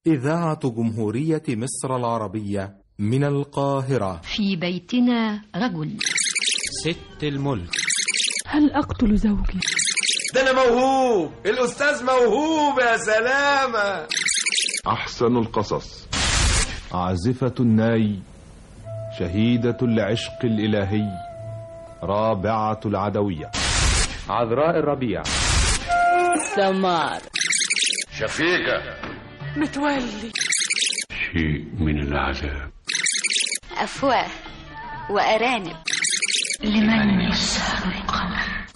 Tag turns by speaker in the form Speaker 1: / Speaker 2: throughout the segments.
Speaker 1: إذاعة جمهورية مصر العربية من القاهرة
Speaker 2: في بيتنا رجل
Speaker 3: ست الملك
Speaker 4: هل أقتل زوجي؟
Speaker 5: ده أنا موهوب الأستاذ موهوب يا سلامة
Speaker 6: أحسن القصص عازفة الناي شهيدة العشق الإلهي رابعة العدوية
Speaker 7: عذراء الربيع
Speaker 8: سمار
Speaker 9: شفيقة
Speaker 4: متولي
Speaker 9: شيء من العذاب
Speaker 10: أفواه وأرانب
Speaker 2: لمن يسهر القمر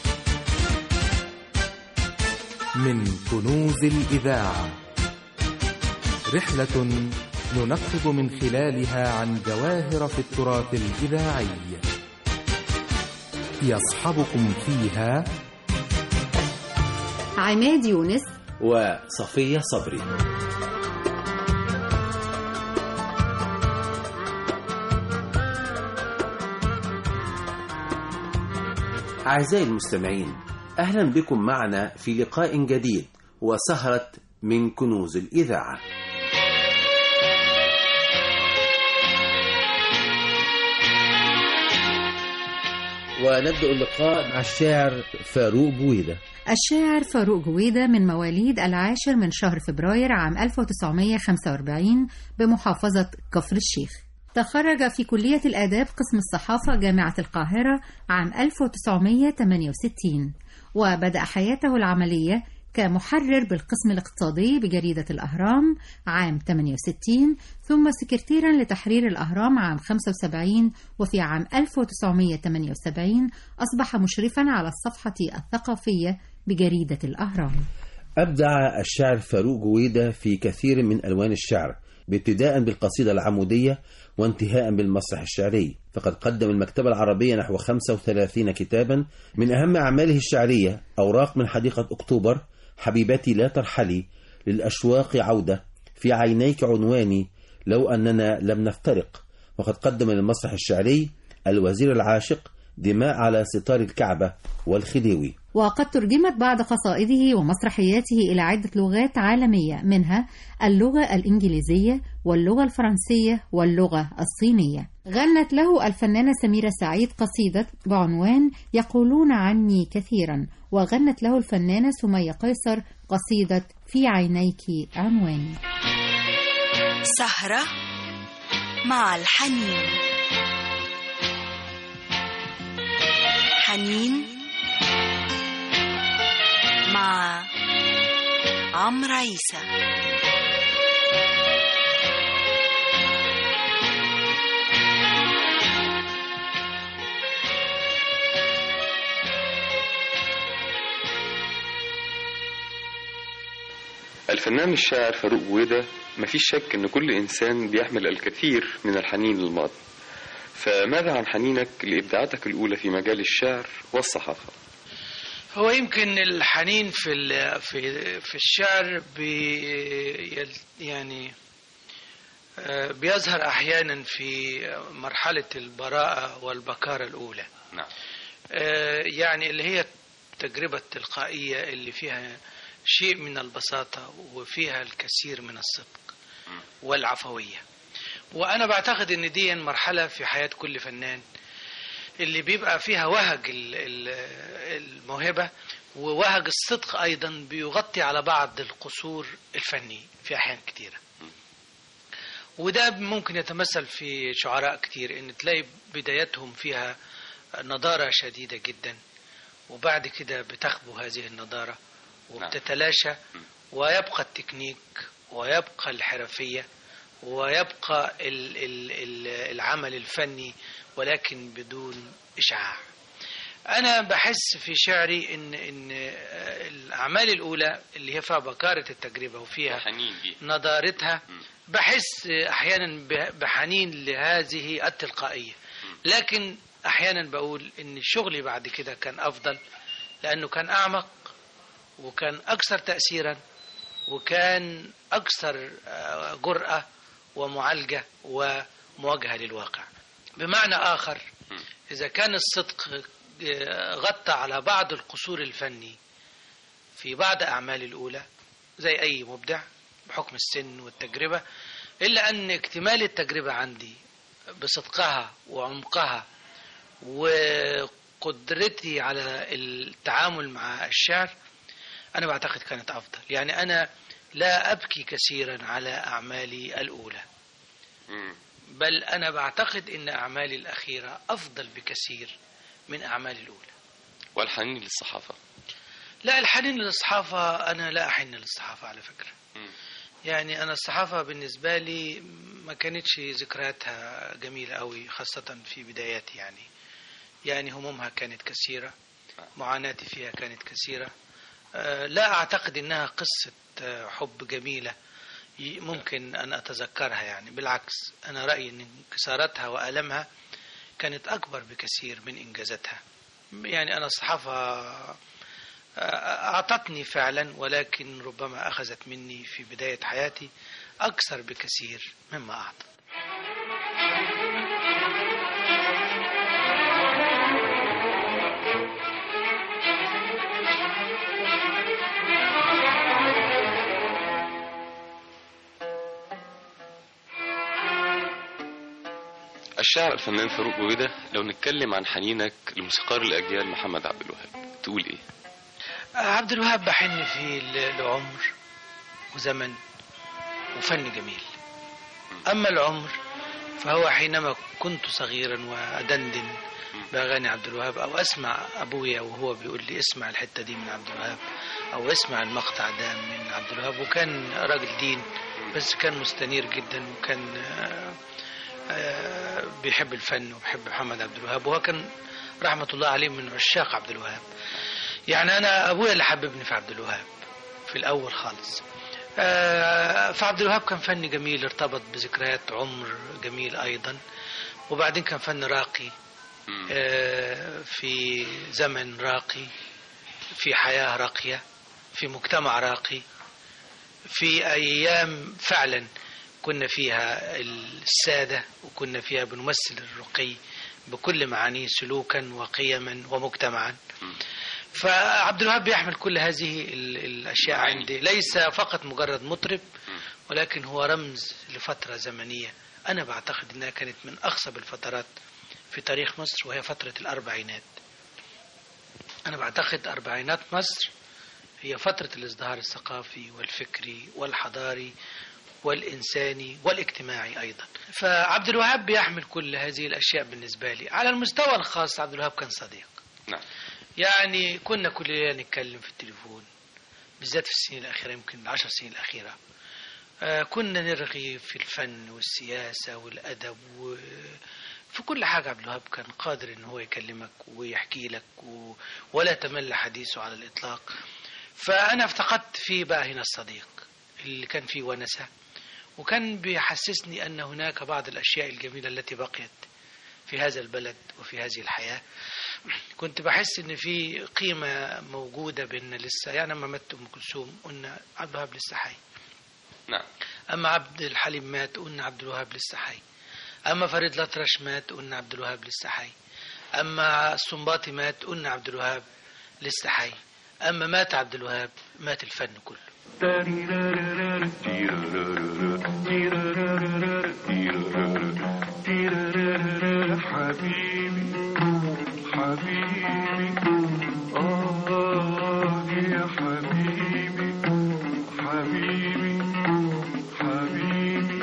Speaker 1: من كنوز الإذاعة رحلة ننقب من خلالها عن جواهر في التراث الإذاعي يصحبكم فيها
Speaker 11: عماد يونس
Speaker 12: وصفية صبري أعزائي المستمعين أهلا بكم معنا في لقاء جديد وسهرة من كنوز الإذاعة ونبدأ اللقاء مع الشاعر فاروق بويدة
Speaker 11: الشاعر فاروق جويدة من مواليد العاشر من شهر فبراير عام 1945 بمحافظة كفر الشيخ تخرج في كلية الآداب قسم الصحافة جامعة القاهرة عام 1968 وبدأ حياته العملية كمحرر بالقسم الاقتصادي بجريدة الأهرام عام 68 ثم سكرتيرا لتحرير الأهرام عام 75 وفي عام 1978 أصبح مشرفا على الصفحة الثقافية بجريدة الأهرام
Speaker 12: أبدع الشاعر فاروق جويدة في كثير من ألوان الشعر ابتداء بالقصيدة العمودية وانتهاء بالمسرح الشعري فقد قدم المكتبة العربية نحو 35 كتابا من أهم أعماله الشعرية أوراق من حديقة أكتوبر حبيبتي لا ترحلي للأشواق عودة في عينيك عنواني لو أننا لم نفترق وقد قدم للمسرح الشعري الوزير العاشق دماء على ستار الكعبة والخديوي
Speaker 11: وقد ترجمت بعض قصائده ومسرحياته إلى عدة لغات عالمية منها اللغة الإنجليزية واللغة الفرنسية واللغة الصينية غنت له الفنانة سميرة سعيد قصيدة بعنوان يقولون عني كثيرا وغنت له الفنانة سمية قيصر قصيدة في عينيك عنواني
Speaker 13: سهرة مع الحنين حنين مع عمرو عيسى
Speaker 14: الفنان الشاعر فاروق بويدة مفيش شك ان كل انسان بيحمل الكثير من الحنين للماضي فماذا عن حنينك لابداعاتك الاولى في مجال الشعر والصحافه
Speaker 15: هو يمكن الحنين في في في الشعر بي يعني بيظهر احيانا في مرحله البراءه والبكاره الاولى
Speaker 14: نعم
Speaker 15: يعني اللي هي التجربه التلقائيه اللي فيها شيء من البساطه وفيها الكثير من الصدق والعفويه وانا بعتقد ان دي مرحله في حياه كل فنان اللي بيبقى فيها وهج الموهبة ووهج الصدق أيضا بيغطي على بعض القصور الفني في أحيان كتيرة وده ممكن يتمثل في شعراء كتير ان تلاقي بدايتهم فيها نضارة شديدة جدا وبعد كده بتخبو هذه النضارة وبتتلاشى ويبقى التكنيك ويبقى الحرفية ويبقى العمل الفني ولكن بدون إشعاع أنا بحس في شعري إن إن الأعمال الأولى اللي هي فيها بكارة التجربة وفيها نضارتها بحس أحيانا بحنين لهذه التلقائية لكن أحيانا بقول إن شغلي بعد كده كان أفضل لأنه كان أعمق وكان أكثر تأثيرا وكان أكثر جرأة ومعالجة ومواجهة للواقع بمعنى آخر إذا كان الصدق غطى على بعض القصور الفني في بعض أعمال الأولى زي أي مبدع بحكم السن والتجربة إلا أن اكتمال التجربة عندي بصدقها وعمقها وقدرتي على التعامل مع الشعر أنا بعتقد كانت أفضل يعني أنا لا أبكي كثيرا على أعمالي الأولى بل أنا بعتقد أن أعمالي الأخيرة أفضل بكثير من أعمالي الأولى
Speaker 14: والحنين للصحافة
Speaker 15: لا الحنين للصحافة أنا لا أحن للصحافة على فكرة يعني أنا الصحافة بالنسبة لي ما كانتش ذكرياتها جميلة أوي خاصة في بداياتي يعني يعني همومها كانت كثيرة معاناتي فيها كانت كثيرة أه لا أعتقد أنها قصة حب جميلة ممكن أن أتذكرها يعني بالعكس أنا رأيي أن انكساراتها وألمها كانت أكبر بكثير من إنجازاتها يعني أنا الصحافة أعطتني فعلا ولكن ربما أخذت مني في بداية حياتي أكثر بكثير مما أعطت
Speaker 14: الشاعر الفنان فاروق جويدة لو نتكلم عن حنينك لموسيقار الأجيال محمد عبد الوهاب تقول إيه؟
Speaker 15: عبد الوهاب بحن في لعمر وزمن وفن جميل أما العمر فهو حينما كنت صغيرا وأدندن بأغاني عبد الوهاب أو أسمع أبويا وهو بيقول لي اسمع الحتة دي من عبد الوهاب أو اسمع المقطع ده من عبد الوهاب وكان راجل دين بس كان مستنير جدا وكان بيحب الفن وبيحب محمد عبد الوهاب وهو كان رحمة الله عليه من عشاق عبد الوهاب يعني أنا أبويا اللي حببني في عبد الوهاب في الأول خالص فعبد الوهاب كان فن جميل ارتبط بذكريات عمر جميل أيضا وبعدين كان فن راقي في زمن راقي في حياة راقية في مجتمع راقي في أيام فعلا كنا فيها السادة وكنا فيها بنمثل الرقي بكل معانيه سلوكا وقيما ومجتمعا فعبد الوهاب بيحمل كل هذه الأشياء عندي ليس فقط مجرد مطرب ولكن هو رمز لفترة زمنية أنا بعتقد أنها كانت من أخصب الفترات في تاريخ مصر وهي فترة الأربعينات أنا بعتقد أربعينات مصر هي فترة الازدهار الثقافي والفكري والحضاري والإنساني والاجتماعي أيضا فعبد الوهاب بيحمل كل هذه الأشياء بالنسبة لي على المستوى الخاص عبد الوهاب كان صديق
Speaker 14: نعم
Speaker 15: يعني كنا كل ليلة نتكلم في التليفون بالذات في السنين الأخيرة يمكن العشر سنين الأخيرة آه كنا نرغي في الفن والسياسة والأدب و... في كل حاجة عبد الوهاب كان قادر ان هو يكلمك ويحكي لك و... ولا تمل حديثه على الإطلاق فأنا افتقدت فيه بقى هنا الصديق اللي كان فيه ونسة وكان بيحسسني أن هناك بعض الأشياء الجميلة التي بقيت في هذا البلد وفي هذه الحياة كنت بحس ان في قيمة موجودة بيننا لسه يعني لما مات ام كلثوم قلنا عبد الوهاب لسه حي
Speaker 14: نعم
Speaker 15: اما عبد الحليم مات قلنا عبد الوهاب لسه حي اما فريد الأطرش مات قلنا عبد الوهاب لسه حي اما السنباطي مات قلنا عبد الوهاب لسه حي اما مات عبد الوهاب مات الفن كله
Speaker 16: حبيبي حبيبي آه يا حبيبي حبيبي حبيبي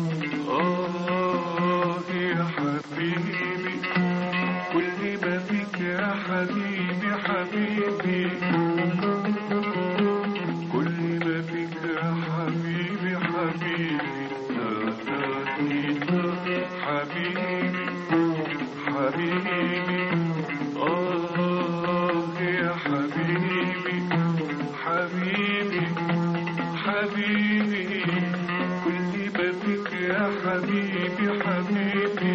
Speaker 16: آه يا حبيبي كل ما فيك يا حبيبي حبيبي كل ما فيك يا حبيبي حبيبي حبيبي حبيبي آه يا حبيبي حبيبي حبيبي كل ما فيك يا حبيبي حبيبي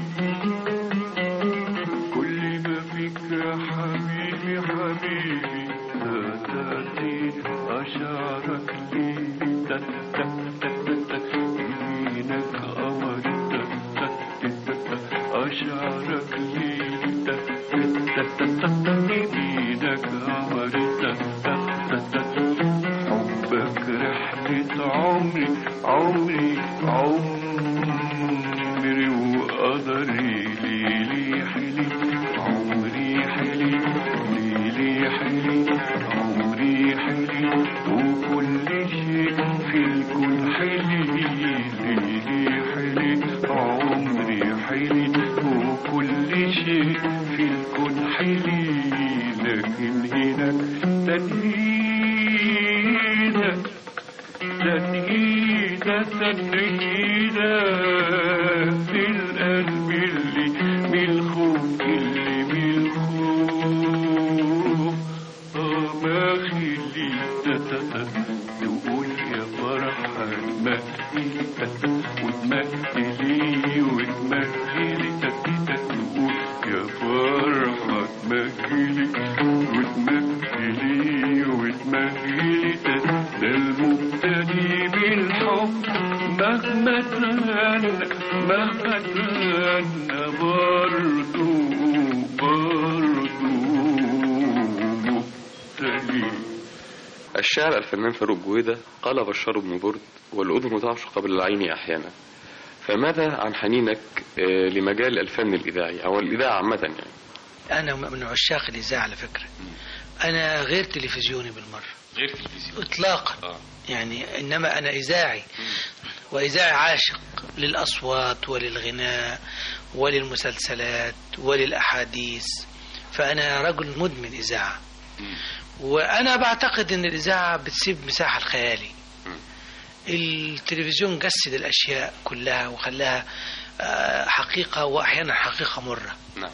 Speaker 16: كل ما فيك يا حبيبي حبيبي تاتي أشعرك لي تك تك تك تك يمينك قمر تك تك تك أشعرك لي تك تك تك تك يمينك قمر تك تك تك تك حبك رحلة عمر عمري عمري وقدري ليلي حلي عمري حلي ليلي حلي عمري حلي وكل شيء في الكون حلي ليلي حلي عمري حلي وكل شيء في الكون حلي لكن هناك تنهيدك تنهيدة تنهيدة في القلب اللي من الخوف اللي من الخوف آه ما خليت تقول يا فرحة تمهلي وتمهلي وتمهلي تقول يا فرحة تمهلي وتمهلي وتمهلي ده المبتدي بالحب مهما تغنى مهما تغنى برضو برضو مبتدي
Speaker 14: الشاعر الفنان فاروق جويدة قال بشار بن برد والأذن تعشق قبل العين أحيانا فماذا عن حنينك آه، لمجال الفن الإذاعي أو الإذاعة عامة يعني
Speaker 15: أنا من عشاق الإذاعة على فكرة أنا غير تلفزيوني بالمرة
Speaker 14: غير تلفزيون
Speaker 15: إطلاقا
Speaker 14: آه.
Speaker 15: يعني إنما أنا إذاعي وإذاعي عاشق للأصوات وللغناء وللمسلسلات وللأحاديث فأنا رجل مدمن إذاعة وأنا بعتقد إن الإذاعة بتسيب مساحة الخيالي التلفزيون جسد الأشياء كلها وخلاها آه، حقيقة وأحيانا حقيقة مرة
Speaker 14: نعم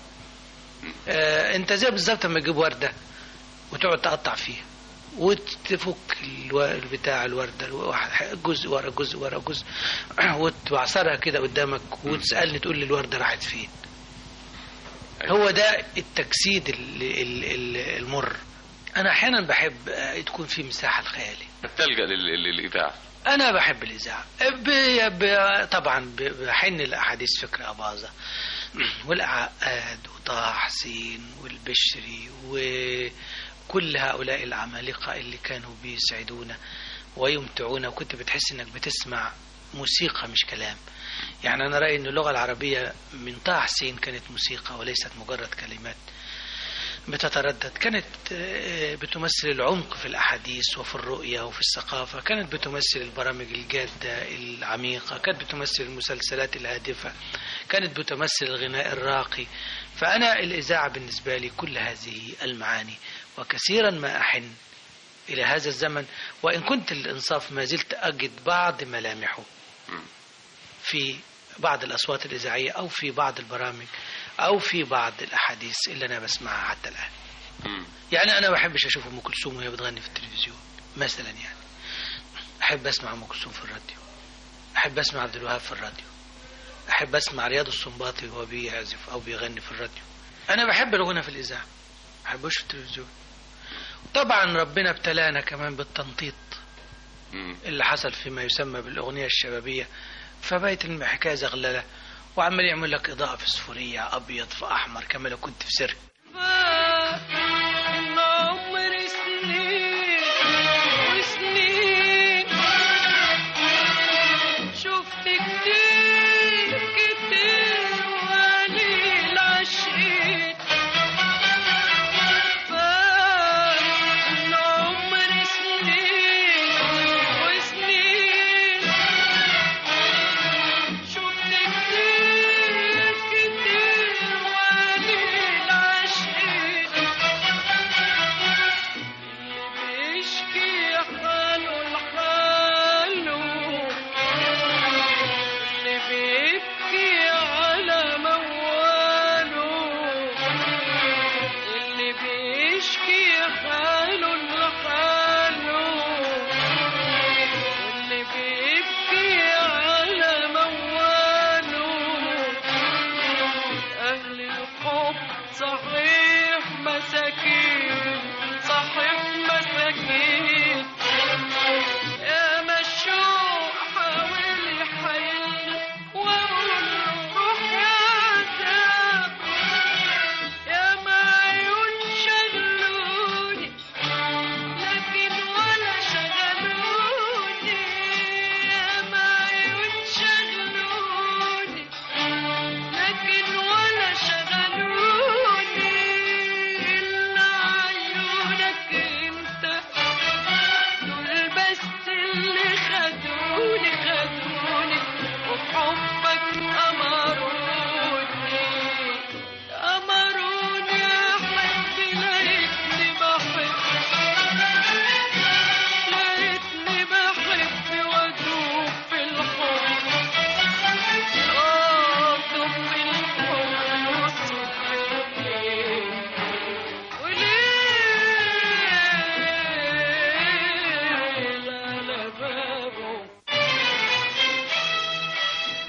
Speaker 15: آه، انت زي بالظبط لما تجيب ورده وتقعد تقطع فيها وتفك الو- البتاع الورده الواحد- جزء ورا جزء ورا جزء وتعصرها كده قدامك وتسالني تقول لي الورده راحت فين هو ده التجسيد ال- ال- ال- المر انا احيانا بحب آه، تكون في مساحه الخيالي
Speaker 14: تلجأ لل- للإذاعة
Speaker 15: انا بحب الاذاعه ب- ب- طبعا ب- بحن الاحاديث فكره اباظه والعقاد وطه حسين والبشري وكل هؤلاء العمالقه اللي كانوا بيسعدونا ويمتعونا وكنت بتحس انك بتسمع موسيقى مش كلام يعني انا رايي ان اللغه العربيه من طه حسين كانت موسيقى وليست مجرد كلمات بتتردد كانت آه، بتمثل العمق في الأحاديث وفي الرؤية وفي الثقافة كانت بتمثل البرامج الجادة العميقة كانت بتمثل المسلسلات الهادفة كانت بتمثل الغناء الراقي فأنا الإذاعة بالنسبة لي كل هذه المعاني وكثيرا ما أحن إلى هذا الزمن وإن كنت الإنصاف ما زلت أجد بعض ملامحه في بعض الأصوات الإذاعية أو في بعض البرامج أو في بعض الأحاديث اللي أنا بسمعها حتى الآن يعني أنا ما بحبش أشوف أم كلثوم وهي بتغني في التلفزيون مثلا يعني أحب أسمع أم كلثوم في الراديو أحب أسمع عبد الوهاب في الراديو أحب أسمع رياض السنباطي وهو بيعزف أو بيغني في الراديو أنا بحب الغنى في الإذاعة ما بحبوش في التلفزيون طبعا ربنا ابتلانا كمان بالتنطيط اللي حصل فيما يسمى بالأغنية الشبابية فبقت الحكاية زغللة وعمال يعمل لك إضاءة فسفورية أبيض في أحمر كما لو كنت في سيرك
Speaker 16: إن عمري سنين وسنين شفت كتير كتير وقليل عشقين فإن عمري سنين وسنين شفت كتير كتير وقليل عشقين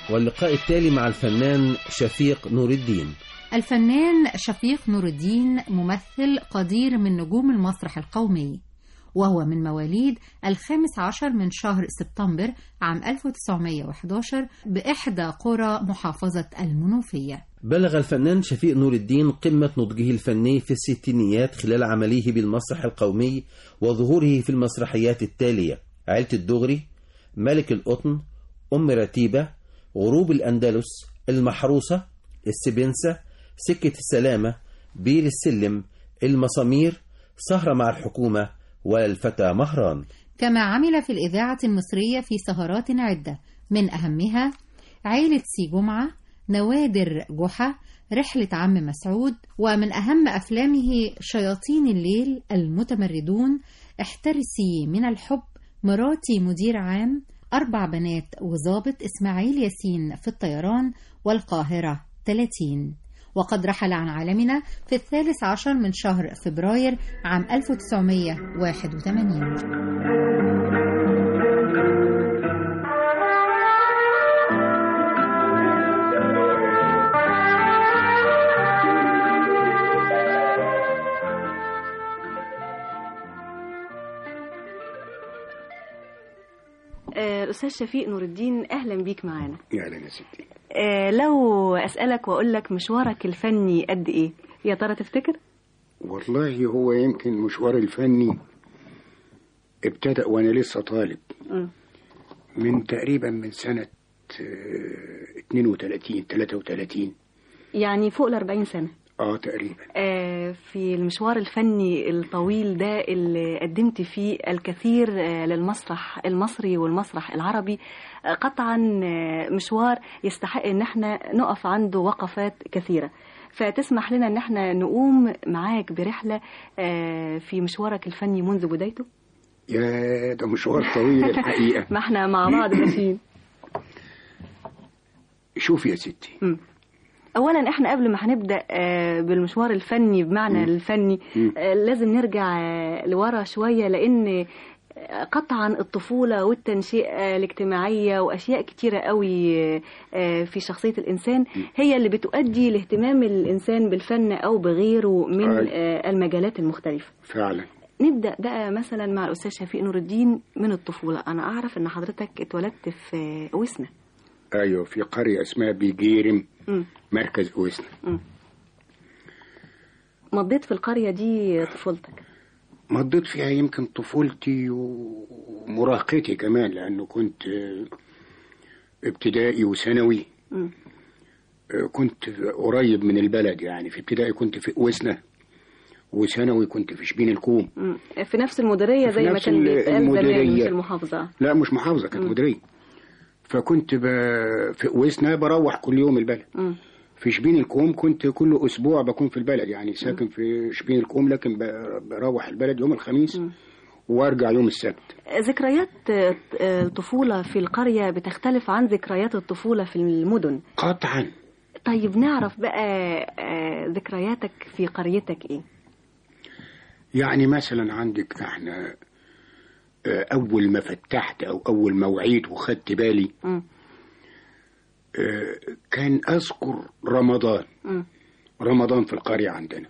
Speaker 12: واللقاء التالي مع الفنان شفيق نور الدين
Speaker 11: الفنان شفيق نور الدين ممثل قدير من نجوم المسرح القومي وهو من مواليد الخامس عشر من شهر سبتمبر عام 1911 بإحدى قرى محافظة المنوفية
Speaker 12: بلغ الفنان شفيق نور الدين قمة نضجه الفني في الستينيات خلال عمله بالمسرح القومي وظهوره في المسرحيات التالية عيلة الدغري ملك القطن أم رتيبة غروب الأندلس المحروسة السبنسة سكة السلامة بير السلم المسامير سهرة مع الحكومة والفتى مهران
Speaker 11: كما عمل في الإذاعة المصرية في سهرات عدة من أهمها عيلة سي جمعة نوادر جحا رحلة عم مسعود ومن أهم أفلامه شياطين الليل المتمردون احترسي من الحب مراتي مدير عام أربع بنات وظابط إسماعيل ياسين في الطيران والقاهرة 30 وقد رحل عن عالمنا في الثالث عشر من شهر فبراير عام 1981
Speaker 17: الأستاذ شفيق نور الدين أهلا بيك معانا
Speaker 18: يا أهلا يا ستي
Speaker 17: آه لو أسألك وأقول لك مشوارك الفني قد إيه يا ترى تفتكر؟
Speaker 18: والله هو يمكن مشوار الفني ابتدأ وأنا لسه طالب
Speaker 17: م.
Speaker 18: من تقريبا من سنة آه 32 33
Speaker 17: يعني فوق ال 40 سنة
Speaker 18: اه تقريبا
Speaker 17: آه في المشوار الفني الطويل ده اللي قدمت فيه الكثير آه للمسرح المصري والمسرح العربي آه قطعا مشوار يستحق ان احنا نقف عنده وقفات كثيرة فتسمح لنا ان احنا نقوم معاك برحلة في مشوارك الفني منذ بدايته
Speaker 18: يا ده مشوار طويل الحقيقة
Speaker 17: ما احنا مع بعض ماشيين
Speaker 18: شوف يا ستي
Speaker 17: م. اولا احنا قبل ما هنبدا بالمشوار الفني بمعنى م. الفني لازم نرجع لورا شويه لان قطعا الطفولة والتنشئة الاجتماعية وأشياء كتيرة قوي في شخصية الإنسان هي اللي بتؤدي لاهتمام الإنسان بالفن أو بغيره من المجالات المختلفة
Speaker 18: فعلا
Speaker 17: نبدأ بقى مثلا مع الأستاذ شفيق نور الدين من الطفولة أنا أعرف أن حضرتك اتولدت في وسنة
Speaker 18: أيوة في قرية اسمها بيجيرم م. مركز أوسنا
Speaker 17: م. مضيت في القرية دي طفولتك
Speaker 18: مضيت فيها يمكن طفولتي ومراهقتي كمان لأنه كنت ابتدائي وثانوي كنت قريب من البلد يعني في ابتدائي كنت في أوسنا وثانوي كنت في شبين الكوم
Speaker 17: في نفس المديرية زي ما كان بيتقال زمان مش المحافظة
Speaker 18: لا مش محافظة كانت مديرية فكنت ب... في وسنا بروح كل يوم البلد
Speaker 17: م.
Speaker 18: في شبين الكوم كنت كل اسبوع بكون في البلد يعني ساكن م. في شبين الكوم لكن بروح البلد يوم الخميس م. وارجع يوم السبت
Speaker 17: ذكريات الطفولة في القرية بتختلف عن ذكريات الطفولة في المدن
Speaker 18: قطعا
Speaker 17: طيب نعرف بقى ذكرياتك في قريتك ايه
Speaker 18: يعني مثلا عندك احنا اول ما فتحت او اول ما وعيت وخدت بالي
Speaker 17: م.
Speaker 18: كان اذكر رمضان
Speaker 17: م.
Speaker 18: رمضان في القريه عندنا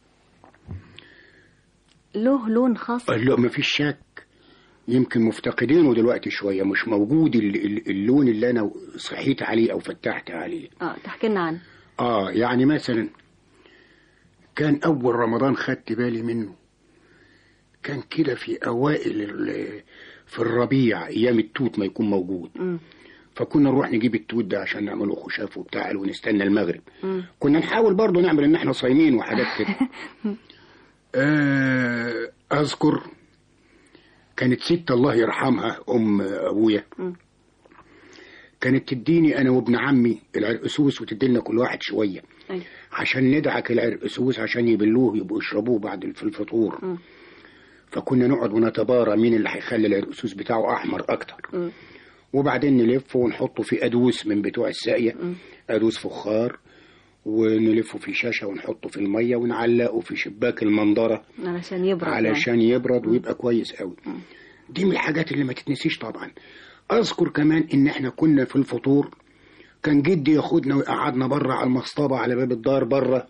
Speaker 17: له لون خاص
Speaker 18: لا ما فيش شك يمكن مفتقدينه دلوقتي شويه مش موجود اللون اللي انا صحيت عليه او فتحت عليه
Speaker 17: اه تحكي لنا عنه
Speaker 18: اه يعني مثلا كان اول رمضان خدت بالي منه كان كده في اوائل في الربيع ايام التوت ما يكون موجود
Speaker 17: م.
Speaker 18: فكنا نروح نجيب التوت ده عشان نعمله خشاف وبتاع ونستنى المغرب
Speaker 17: م.
Speaker 18: كنا نحاول برضه نعمل ان احنا صايمين وحاجات كده آه اذكر كانت ست الله يرحمها ام ابويا
Speaker 17: م.
Speaker 18: كانت تديني انا وابن عمي العرقسوس وتدينا كل واحد شويه
Speaker 17: أي.
Speaker 18: عشان ندعك العرقسوس عشان يبلوه يبقوا يشربوه بعد في الفطور
Speaker 17: م.
Speaker 18: فكنا نقعد ونتبارى مين اللي هيخلي العرقسوس بتاعه احمر اكتر
Speaker 17: م.
Speaker 18: وبعدين نلفه ونحطه في ادوس من بتوع الساقيه
Speaker 17: م.
Speaker 18: ادوس فخار ونلفه في شاشه ونحطه في الميه ونعلقه في شباك المنظره
Speaker 17: علشان يبرد
Speaker 18: علشان
Speaker 17: يعني.
Speaker 18: يبرد ويبقى كويس قوي
Speaker 17: م.
Speaker 18: دي من الحاجات اللي ما تتنسيش طبعا اذكر كمان ان احنا كنا في الفطور كان جدي ياخدنا ويقعدنا بره على المصطبة على باب الدار بره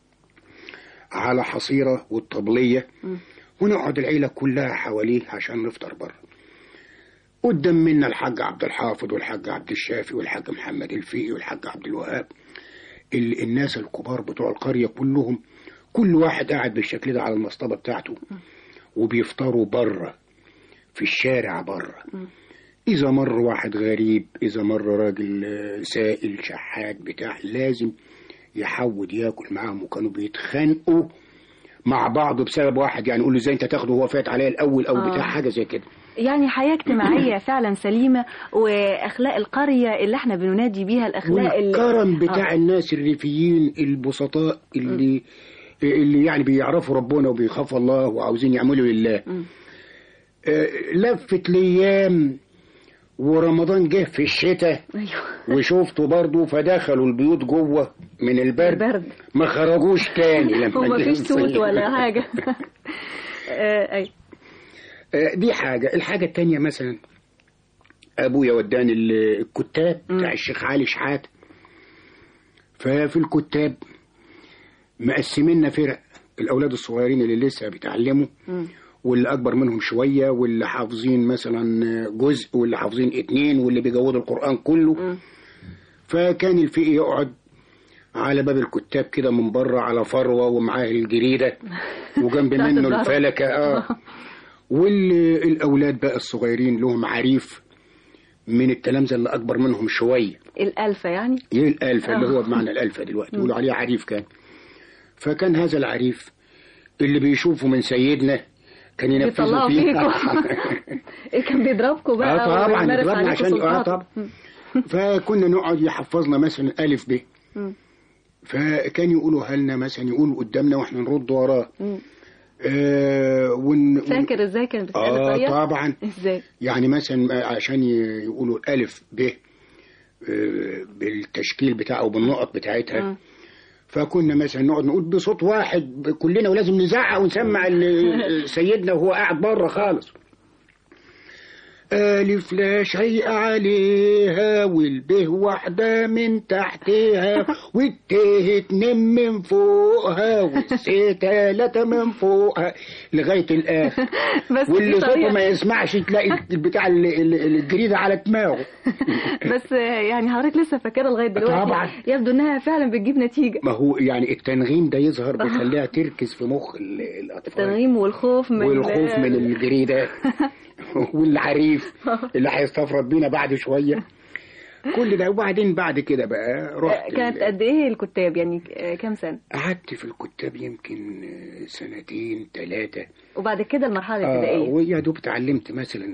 Speaker 18: على حصيرة والطبلية ونقعد العيلة كلها حواليه عشان نفطر بره قدام منا الحاج عبد الحافظ والحاج عبد الشافي والحاج محمد الفقي والحاج عبد الوهاب ال- الناس الكبار بتوع القرية كلهم كل واحد قاعد بالشكل ده على المصطبة بتاعته وبيفطروا بره في الشارع بره إذا مر واحد غريب إذا مر راجل آه، سائل شحات بتاع لازم يحود ياكل معاهم وكانوا بيتخانقوا مع بعض بسبب واحد يعني يقول له ازاي انت تاخده وهو فات عليا الاول او
Speaker 17: آه.
Speaker 18: بتاع حاجه زي كده
Speaker 17: يعني حياة اجتماعية فعلا سليمة وأخلاق القرية اللي احنا بننادي بيها الأخلاق اللي-
Speaker 18: والكرم بتاع
Speaker 17: آه.
Speaker 18: الناس الريفيين البسطاء اللي اللي يعني بيعرفوا ربنا وبيخافوا الله وعاوزين يعملوا لله آه، لفت الايام ورمضان جه في الشتاء وشفته برضه فدخلوا البيوت جوه من البرد,
Speaker 17: البرد.
Speaker 18: ما خرجوش تاني لما
Speaker 17: وما
Speaker 18: جه
Speaker 17: فيش صوت
Speaker 18: الصيف.
Speaker 17: ولا حاجة آه، أي
Speaker 18: آه، دي حاجة الحاجة التانية مثلا أبويا وداني ال- الكتاب بتاع الشيخ علي شحات ففي الكتاب مقسميننا فرق الأولاد الصغيرين اللي لسه بيتعلموا واللي أكبر منهم شوية واللي حافظين مثلا جزء واللي حافظين اتنين واللي بيجودوا القرآن كله فكان الفقي يقعد على باب الكتاب كده من بره على فروة ومعاه الجريدة وجنب
Speaker 17: بتاعت
Speaker 18: منه
Speaker 17: الظهر.
Speaker 18: الفلكة اه والأولاد بقى الصغيرين لهم عريف من التلامذة اللي أكبر منهم شوية
Speaker 17: الألفة يعني
Speaker 18: ايه الألفة اللي
Speaker 17: آه.
Speaker 18: هو بمعنى الألفة دلوقتي
Speaker 17: مم.
Speaker 18: يقولوا عليه عريف كان فكان هذا العريف اللي بيشوفه من سيدنا كان ينفذه
Speaker 17: بيطلعوا
Speaker 18: فيه
Speaker 17: فيكم إيه كان بيضربكم بقى
Speaker 18: اه طبعا
Speaker 17: ويمارس
Speaker 18: يضربنا
Speaker 17: عليكم
Speaker 18: عشان اه
Speaker 17: سلطات.
Speaker 18: طبعا فكنا نقعد يحفظنا مثلا ألف ب
Speaker 17: مم.
Speaker 18: فكان يقولوا لنا مثلا يقولوا قدامنا واحنا نرد وراه
Speaker 17: مم.
Speaker 18: آه ون...
Speaker 17: فاكر ازاي كانت بتتقال
Speaker 18: اه
Speaker 17: الطريقة؟
Speaker 18: طبعا
Speaker 17: ازاي
Speaker 18: يعني مثلا عشان ي- يقولوا الألف ب آه، بالتشكيل بتاعه وبالنقط بتاعتها
Speaker 17: مم.
Speaker 18: فكنا مثلا نقعد نقول بصوت واحد كلنا ولازم نزعق ونسمع ال- سيدنا وهو قاعد بره خالص ألف لا شيء عليها والبه واحدة من تحتها والته اتنين من فوقها والسي تلاتة من فوقها لغاية الآخر
Speaker 17: بس
Speaker 18: واللي
Speaker 17: دي
Speaker 18: صوته
Speaker 17: طريقة.
Speaker 18: ما يسمعش تلاقي البتاع ال- ال- الجريدة على دماغه
Speaker 17: بس يعني حضرتك لسه فاكرة لغاية دلوقتي
Speaker 18: طبعا.
Speaker 17: يبدو انها فعلا بتجيب نتيجة
Speaker 18: ما هو يعني التنغيم ده يظهر بيخليها تركز في مخ ال- الأطفال
Speaker 17: التنغيم والخوف من
Speaker 18: والخوف من الجريدة والعريف اللي هيستفرد بينا بعد شوية كل ده وبعدين بعد كده بقى رحت
Speaker 17: كانت
Speaker 18: ال-
Speaker 17: قد ايه الكتاب يعني آه، كام سنة
Speaker 18: قعدت في الكتاب يمكن سنتين ثلاثة
Speaker 17: وبعد كده المرحلة
Speaker 18: آه
Speaker 17: الابتدائية
Speaker 18: ويا دوب اتعلمت مثلا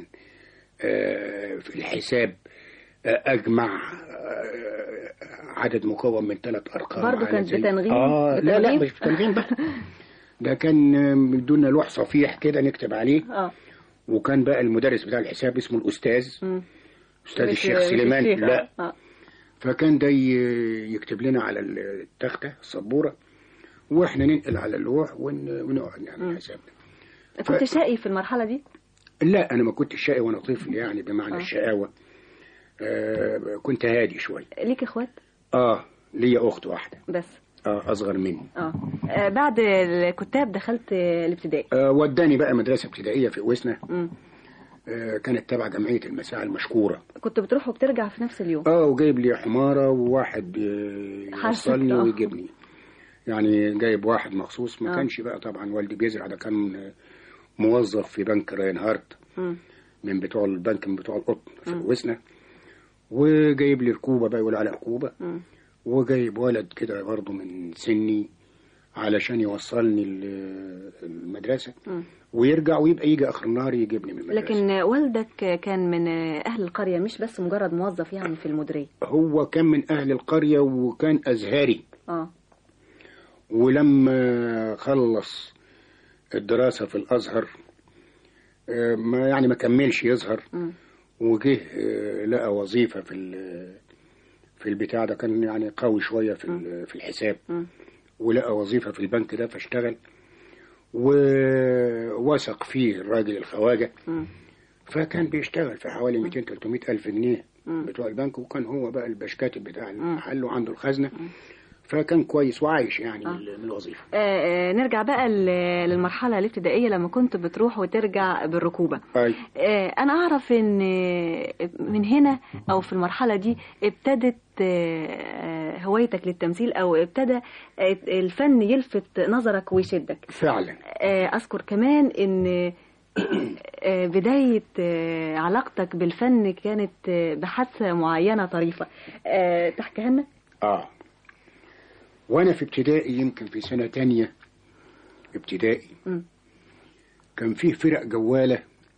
Speaker 18: آه في الحساب آه أجمع آه عدد مكون من ثلاث أرقام
Speaker 17: برضه
Speaker 18: على
Speaker 17: كانت
Speaker 18: زي-
Speaker 17: بتنغيم؟
Speaker 18: آه لا لا
Speaker 17: بتنغيم؟
Speaker 18: مش بتنغيم بقى ده كان آه، مدونا لوح صفيح كده نكتب عليه
Speaker 17: اه
Speaker 18: وكان بقى المدرس بتاع الحساب اسمه الأستاذ
Speaker 17: مم.
Speaker 18: أستاذ
Speaker 17: مش-
Speaker 18: الشيخ
Speaker 17: مش
Speaker 18: سليمان
Speaker 17: الشيخ،
Speaker 18: لا
Speaker 17: آه.
Speaker 18: فكان ده ي- يكتب لنا على التختة السبورة واحنا ننقل على اللوح ون- ونقعد نعمل حسابنا
Speaker 17: كنت شقي في المرحلة دي
Speaker 18: لا انا ما كنتش شقي وانا طفل يعني بمعنى
Speaker 17: آه.
Speaker 18: الشقاوة آه كنت هادي شوية
Speaker 17: ليك اخوات
Speaker 18: اه ليا اخت واحدة
Speaker 17: بس
Speaker 18: اه اصغر مني
Speaker 17: اه آه، بعد الكتاب دخلت آه، الابتدائي
Speaker 18: آه وداني بقى مدرسة ابتدائية في وسنة
Speaker 17: مم.
Speaker 18: آه كانت تبع جمعية المساعي المشكورة
Speaker 17: كنت بتروح وبترجع في نفس اليوم
Speaker 18: اه وجايب لي حمارة وواحد آه،
Speaker 17: حاسب،
Speaker 18: يوصلني
Speaker 17: آه.
Speaker 18: ويجيبني يعني جايب واحد مخصوص ما
Speaker 17: آه.
Speaker 18: كانش بقى طبعا والدي بيزرع ده كان آه، موظف في بنك راينهارت
Speaker 17: مم.
Speaker 18: من بتوع البنك من بتوع القطن في
Speaker 17: مم.
Speaker 18: وسنة وجايب لي ركوبة بقى يقول على ركوبة
Speaker 17: مم.
Speaker 18: وجايب ولد كده برضه من سني علشان يوصلني ال- المدرسة
Speaker 17: مم.
Speaker 18: ويرجع ويبقى يجي آخر النهار يجيبني من المدرسة
Speaker 17: لكن والدك كان من أهل القرية مش بس مجرد موظف يعني في المديرية
Speaker 18: هو كان من أهل القرية وكان أزهري
Speaker 17: اه
Speaker 18: ولما خلص الدراسة في الأزهر آه، ما يعني ما كملش يظهر
Speaker 17: مم.
Speaker 18: وجه آه، لقى وظيفة في ال- في البتاع ده كان يعني قوي شوية في ال- في الحساب
Speaker 17: مم.
Speaker 18: ولقى وظيفة في البنك ده فاشتغل ووثق فيه الراجل الخواجة
Speaker 17: مم.
Speaker 18: فكان بيشتغل في حوالي 200 300 ألف جنيه بتوع البنك وكان هو بقى البشكاتب بتاع المحل وعنده الخزنة فكان كويس وعايش يعني من من الوظيفة
Speaker 17: آه، آه، نرجع بقى ل- للمرحلة الابتدائية لما كنت بتروح وترجع بالركوبة
Speaker 18: أي.
Speaker 17: آه، أنا أعرف إن آه، من هنا أو في المرحلة دي ابتدت آه، آه، هوايتك للتمثيل أو ابتدى آه، الفن يلفت نظرك ويشدك
Speaker 18: فعلا
Speaker 17: آه، أذكر كمان إن آه، بداية آه، علاقتك بالفن كانت آه، بحادثة معينة طريفة آه، تحكيها لنا؟
Speaker 18: اه وانا في ابتدائي يمكن في سنة تانية ابتدائي
Speaker 17: مم.
Speaker 18: كان فيه فرق جوالة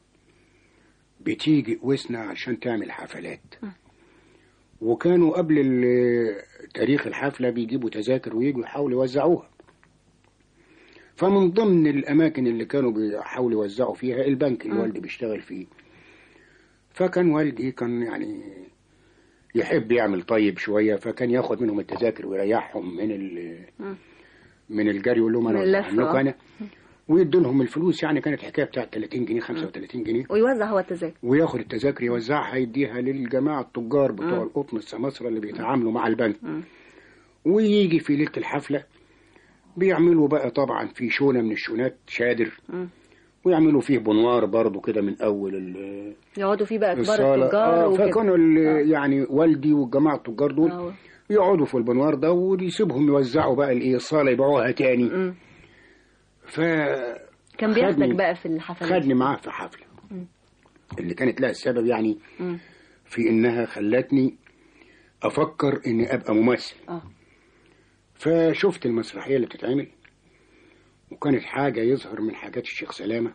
Speaker 18: بتيجي قوسنا عشان تعمل حفلات وكانوا قبل ال- تاريخ الحفلة بيجيبوا تذاكر ويجوا يحاولوا يوزعوها فمن ضمن الأماكن اللي كانوا بيحاولوا يوزعوا فيها البنك اللي
Speaker 17: مم.
Speaker 18: والدي بيشتغل فيه فكان والدي كان يعني يحب يعمل طيب شوية فكان ياخد منهم التذاكر ويريحهم من ال من الجري يقول لهم انا
Speaker 17: من
Speaker 18: وزعهم
Speaker 17: اللف،
Speaker 18: لكم
Speaker 17: آه.
Speaker 18: انا ويدوا لهم الفلوس يعني كانت الحكايه بتاعت 30 جنيه 35 جنيه
Speaker 17: ويوزع هو التذاكر
Speaker 18: وياخد التذاكر يوزعها يديها للجماعه التجار بتوع
Speaker 17: مم.
Speaker 18: القطن السماسره اللي بيتعاملوا مع البنك ويجي في ليله الحفله بيعملوا بقى طبعا في شونه من الشونات شادر
Speaker 17: مم.
Speaker 18: ويعملوا فيه بنوار برضو كده من اول ال-
Speaker 17: يقعدوا فيه بقى كبار
Speaker 18: الصاله
Speaker 17: التجار
Speaker 18: آه
Speaker 17: وكده.
Speaker 18: فكانوا ال- يعني والدي والجماعه التجار دول
Speaker 17: آه.
Speaker 18: يقعدوا في البنوار ده ويسيبهم يوزعوا بقى الايه الصاله يبيعوها تاني ف
Speaker 17: كان بياخدك
Speaker 18: خدني-
Speaker 17: بقى في الحفلات
Speaker 18: خدني معاه في حفله
Speaker 17: مم.
Speaker 18: اللي كانت لها السبب يعني
Speaker 17: مم.
Speaker 18: في انها خلتني افكر اني ابقى ممثل
Speaker 17: اه
Speaker 18: فشفت المسرحيه اللي بتتعمل وكانت حاجه يظهر من حاجات الشيخ سلامه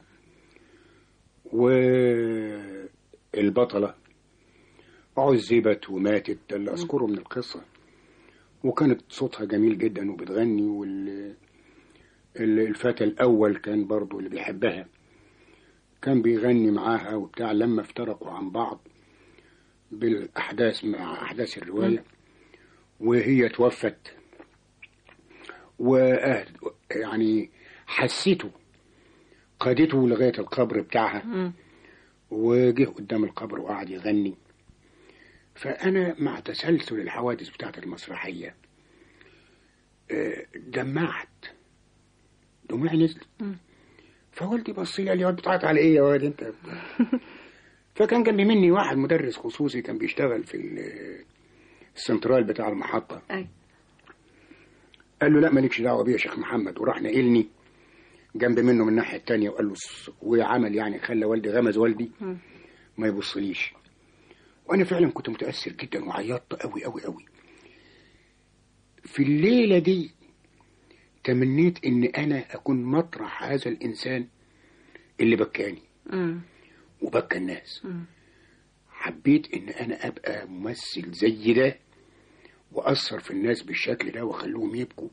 Speaker 18: والبطله عذبت وماتت ده اللي اذكره من القصه وكانت صوتها جميل جدا وبتغني وال ال- الفتى الاول كان برضو اللي بيحبها كان بيغني معاها وبتاع لما افترقوا عن بعض بالاحداث مع احداث الروايه وهي توفت و يعني حسيته قادته لغايه القبر بتاعها
Speaker 17: مم.
Speaker 18: وجه قدام القبر وقعد يغني فأنا مع تسلسل الحوادث بتاعت المسرحية آه، دمعت دموعي نزلت
Speaker 17: مم.
Speaker 18: فوالدي بص لي قال لي "واد بتعيط على ايه يا واد انت فكان جنبي مني واحد مدرس خصوصي كان بيشتغل في ال- السنترال بتاع المحطة
Speaker 17: أي.
Speaker 18: قال له لا مالكش دعوة بيه يا شيخ محمد وراح نقلني جنب منه من الناحية التانية وقال له "س- وعمل يعني خلى والدي غمز والدي
Speaker 17: مم.
Speaker 18: ما يبصليش وانا فعلا كنت متاثر جدا وعيطت قوي قوي قوي في الليله دي تمنيت ان انا اكون مطرح هذا الانسان اللي بكاني
Speaker 17: مم.
Speaker 18: وبكى الناس
Speaker 17: مم.
Speaker 18: حبيت ان انا ابقى ممثل زي ده واثر في الناس بالشكل ده واخليهم يبكوا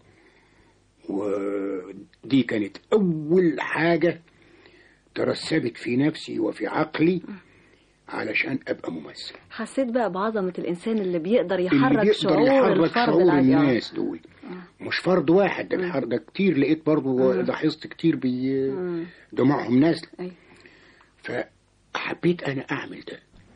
Speaker 18: ودي كانت اول حاجه ترسبت في نفسي وفي عقلي علشان ابقى ممثل
Speaker 17: حسيت بقى بعظمة الإنسان اللي بيقدر
Speaker 18: اللي
Speaker 17: يحرك
Speaker 18: بيقدر
Speaker 17: شعور
Speaker 18: يحرك
Speaker 17: الفرد
Speaker 18: شعور
Speaker 17: العادي آه.
Speaker 18: الناس دول مش فرد واحد ده بيحرك ده كتير لقيت برضو
Speaker 17: مم.
Speaker 18: لاحظت كتير بي
Speaker 17: مم.
Speaker 18: دموعهم نازله
Speaker 17: أي.
Speaker 18: فحبيت انا اعمل ده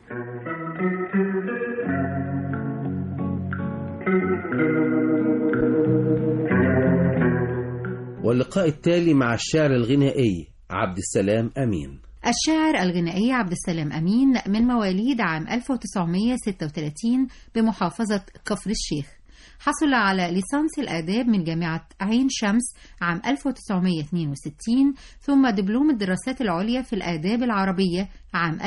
Speaker 12: واللقاء التالي مع الشاعر الغنائي عبد السلام أمين
Speaker 11: الشاعر الغنائي عبد السلام أمين من مواليد عام 1936 بمحافظة كفر الشيخ حصل على ليسانس الآداب من جامعة عين شمس عام 1962 ثم دبلوم الدراسات العليا في الآداب العربية عام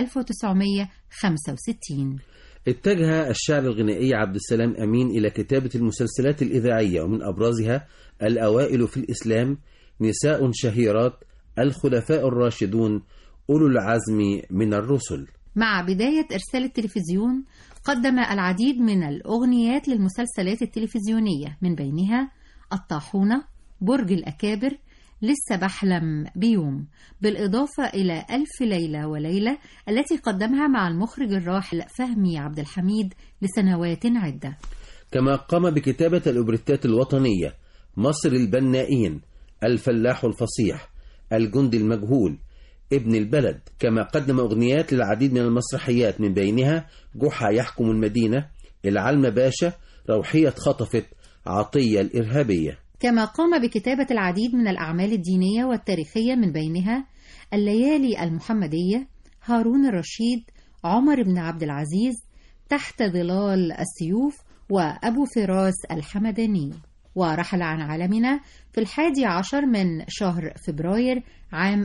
Speaker 11: 1965
Speaker 12: اتجه الشاعر الغنائي عبد السلام أمين إلى كتابة المسلسلات الإذاعية ومن أبرزها الأوائل في الإسلام نساء شهيرات الخلفاء الراشدون أولو العزم من الرسل
Speaker 11: مع بداية إرسال التلفزيون قدم العديد من الأغنيات للمسلسلات التلفزيونية من بينها الطاحونة برج الأكابر لسه بحلم بيوم بالإضافة إلى ألف ليلة وليلة التي قدمها مع المخرج الراحل فهمي عبد الحميد لسنوات عدة
Speaker 12: كما قام بكتابة الأوبريتات الوطنية مصر البنائين الفلاح الفصيح الجندي المجهول ابن البلد كما قدم أغنيات للعديد من المسرحيات من بينها جحا يحكم المدينة العلم باشا روحية خطفت عطية الإرهابية
Speaker 11: كما قام بكتابة العديد من الأعمال الدينية والتاريخية من بينها الليالي المحمدية هارون الرشيد عمر بن عبد العزيز تحت ظلال السيوف وأبو فراس الحمداني ورحل عن عالمنا في الحادي عشر من شهر فبراير عام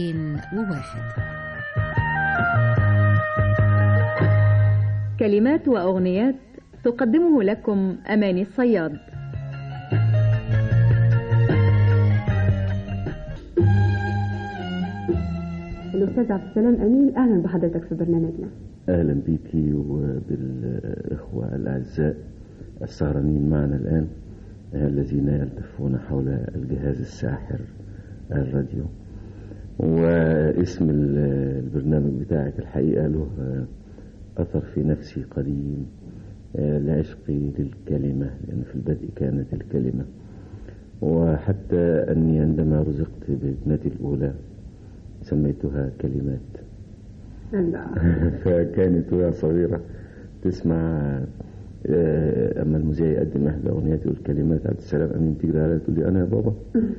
Speaker 11: 2001
Speaker 19: كلمات وأغنيات تقدمه لكم أماني الصياد
Speaker 20: الأستاذ عبد السلام أمين أهلا بحضرتك في برنامجنا
Speaker 21: أهلا بيكي وبالإخوة الأعزاء السهرانين معنا الآن الذين يلتفون حول الجهاز الساحر الراديو واسم البرنامج بتاعك الحقيقة له أثر في نفسي قديم لعشقي للكلمة لأن في البدء كانت الكلمة وحتى أني عندما رزقت بابنتي الأولى سميتها كلمات فكانت وهي صغيرة تسمع أما المذيع يقدم إحدى أغنيات يقول كلمات عبد السلام أمين تجري عليها تقول لي أنا يا بابا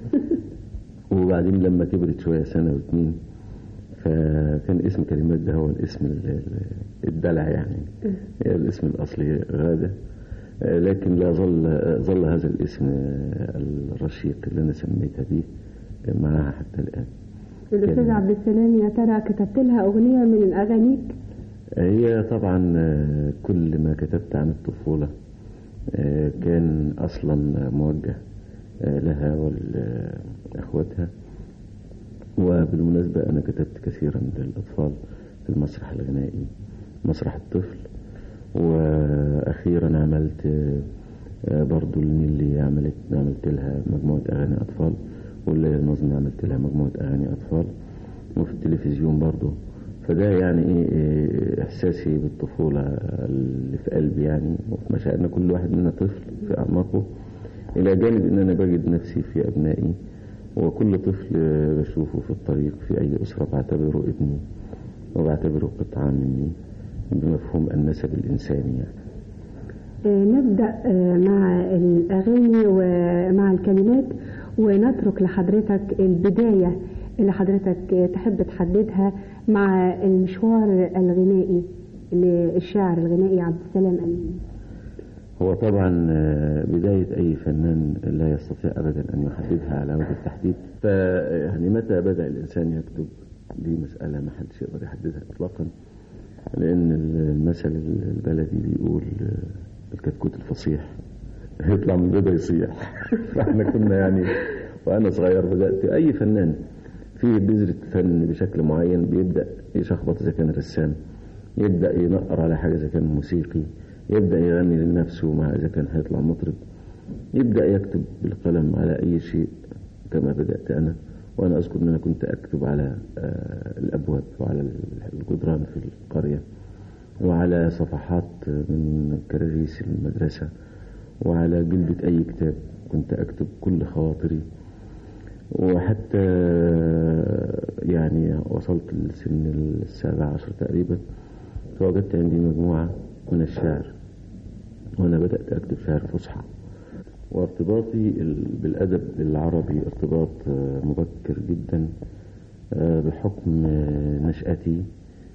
Speaker 21: وبعدين لما كبرت شوية سنة واثنين فكان اسم كلمات ده هو الاسم الدلع يعني هي الاسم الأصلي غادة لكن لا ظل ظل هذا الاسم الرشيق اللي أنا سميتها به معها حتى الآن
Speaker 20: الأستاذ عبد السلام يا ترى كتبت لها أغنية من أغانيك؟
Speaker 21: هي طبعا كل ما كتبت عن الطفولة كان أصلا موجه لها ولأخواتها وبالمناسبة أنا كتبت كثيرا للأطفال في المسرح الغنائي مسرح الطفل وأخيرا عملت برضو اللي عملت عملت لها مجموعة أغاني أطفال والليلة النظم عملت لها مجموعة أغاني أطفال وفي التلفزيون برضو فده يعني ايه احساسي بالطفولة اللي في قلبي يعني وفي مشاعرنا كل واحد منا طفل في اعماقه الى جانب ان انا بجد نفسي في ابنائي وكل طفل بشوفه في الطريق في اي اسرة بعتبره ابني وبعتبره قطعة مني بمفهوم النسب الانساني يعني
Speaker 20: نبدأ مع الأغاني ومع الكلمات ونترك لحضرتك البداية اللي حضرتك تحب تحددها مع المشوار الغنائي للشاعر الغنائي عبد السلام أمين
Speaker 21: هو طبعا بداية أي فنان لا يستطيع أبدا أن يحددها على وجه التحديد فيعني متى بدأ الإنسان يكتب دي مسألة ما حدش يقدر يحددها إطلاقا لأن المثل البلدي بيقول الكتكوت الفصيح يطلع من البيضة يصيح فاحنا كنا يعني وأنا صغير بدأت أي فنان في بذرة فن بشكل معين بيبدأ يشخبط إذا كان رسام يبدأ ينقر على حاجة إذا كان موسيقي يبدأ يغني لنفسه مع إذا كان هيطلع مطرب يبدأ يكتب بالقلم على أي شيء كما بدأت أنا وأنا أذكر أن أنا كنت أكتب على الأبواب وعلى الجدران في القرية وعلى صفحات من كراريس المدرسة وعلى جلدة أي كتاب كنت أكتب كل خواطري وحتى يعني وصلت لسن السابع عشر تقريبا فوجدت عندي مجموعة من الشعر وأنا بدأت أكتب شعر فصحى وارتباطي بالأدب العربي ارتباط مبكر جدا بحكم نشأتي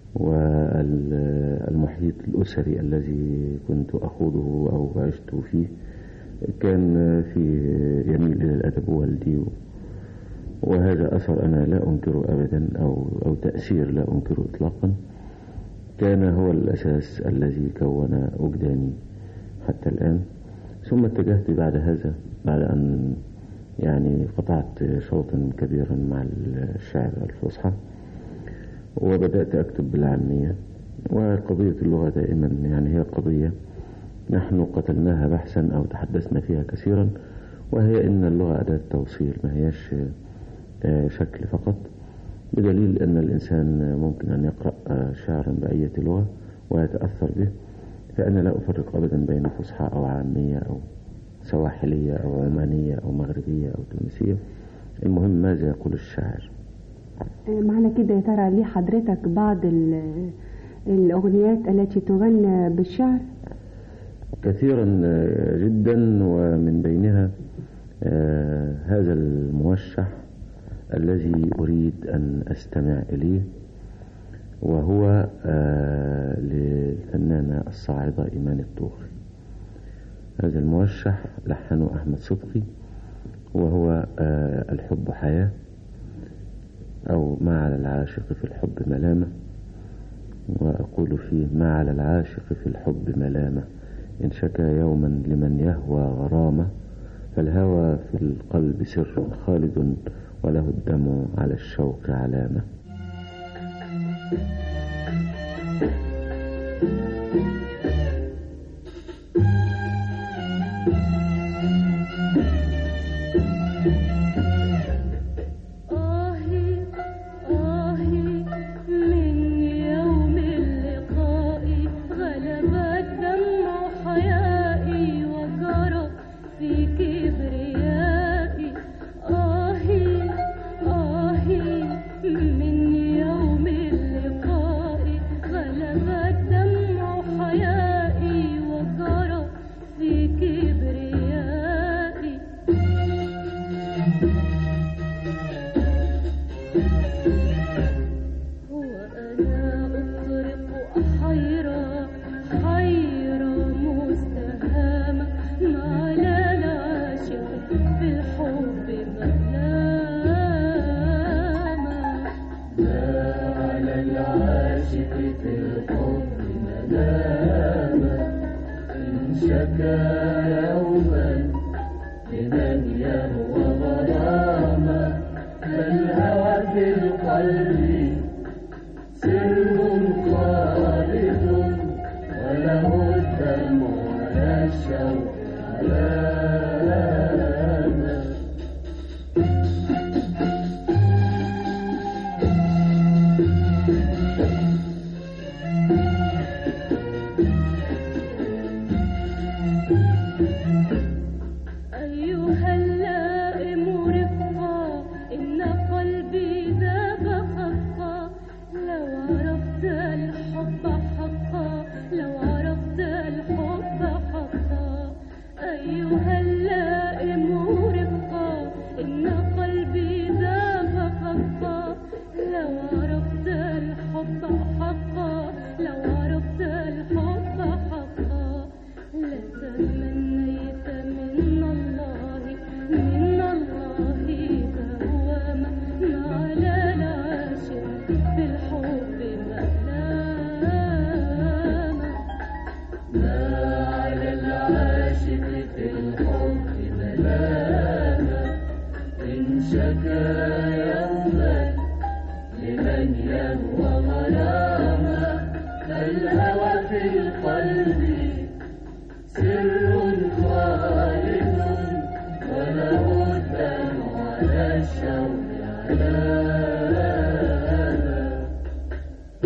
Speaker 21: والمحيط الأسري الذي كنت أخوضه أو عشت فيه كان في يميل إلى الأدب والدي وهذا أثر أنا لا أنكره أبدا أو, أو تأثير لا أنكره إطلاقا كان هو الأساس الذي كون وجداني حتى الآن ثم اتجهت بعد هذا بعد أن يعني قطعت شوطا كبيرا مع الشعر الفصحى وبدأت أكتب بالعامية وقضية اللغة دائما يعني هي قضية نحن قتلناها بحثا أو تحدثنا فيها كثيرا وهي إن اللغة أداة توصيل ما هيش شكل فقط بدليل أن الإنسان ممكن أن يقرأ شعرا بأية لغة ويتأثر به فأنا لا أفرق أبدا بين فصحى أو عامية أو سواحلية أو عمانية أو مغربية أو تونسية المهم ماذا يقول الشاعر
Speaker 20: معنى كده يا ترى ليه حضرتك بعض ال- الأغنيات التي تغنى بالشعر
Speaker 21: كثيرا جدا ومن بينها آه، هذا الموشح الذي أريد أن أستمع إليه وهو آه، للفنانة الصاعدة إيمان الطوخي هذا الموشح لحنه أحمد صدقي وهو آه، الحب حياة أو ما على العاشق في الحب ملامة وأقول فيه ما على العاشق في الحب ملامة إن شكا يوما لمن يهوى غرامة فالهوى في القلب سر خالد وله الدم على الشوق علامة
Speaker 3: آهي آهي من يوم اللقاء غلبت دمع حيائي وجرى في كبريائي آهي آهي من يوم اللقاء غلبت دمع حيائي وجرى في كبريائي وأنا أطرق حيرة حيرة مستهامة ما لا العاشق في الحب ملامة ما على العاشق في الحب ملامة إن شكا يوما لمن يهوى غرامة فالهوى في القلب سر خالد وله الدم على الشوق علامة أيها اللائم رفقا إن قلبي ذاب خفقا لو عرفت الحب حقا لو عرفت الحب حقا أيها اللائم رفقا إن قلبي ذاب خفقا لو عرفت الحب حقا لو عرفت الحب حقا لتمنيت من الله من الله دواما ما على العاشق في الحب ملامة ما على العاشق في الحب ملامة إن شكا يوما لمن يهوى غرامة فالهوى في القلب سر خالد وله الدم على الشوق علامة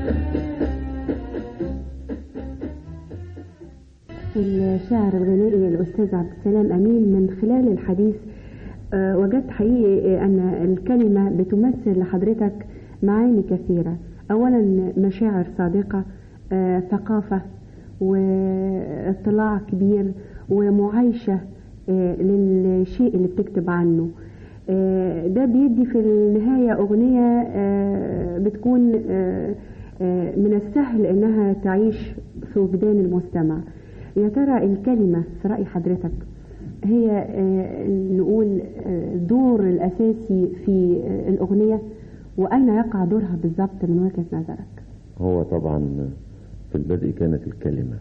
Speaker 20: الشاعر الغنائي الأستاذ عبد السلام أمين من خلال الحديث آه، وجدت حقيقي أن الكلمة بتمثل لحضرتك معاني كثيرة أولا مشاعر صادقة آه، ثقافة واطلاع كبير ومعايشة آه، للشيء اللي بتكتب عنه آه، ده بيدي في النهاية أغنية آه، بتكون آه، آه، من السهل إنها تعيش في وجدان المستمع يا ترى الكلمة في رأي حضرتك هي آه، نقول آه، الدور الأساسي في آه، الأغنية وأين يقع دورها بالضبط من وجهة نظرك؟
Speaker 21: هو طبعا في البدء كانت الكلمة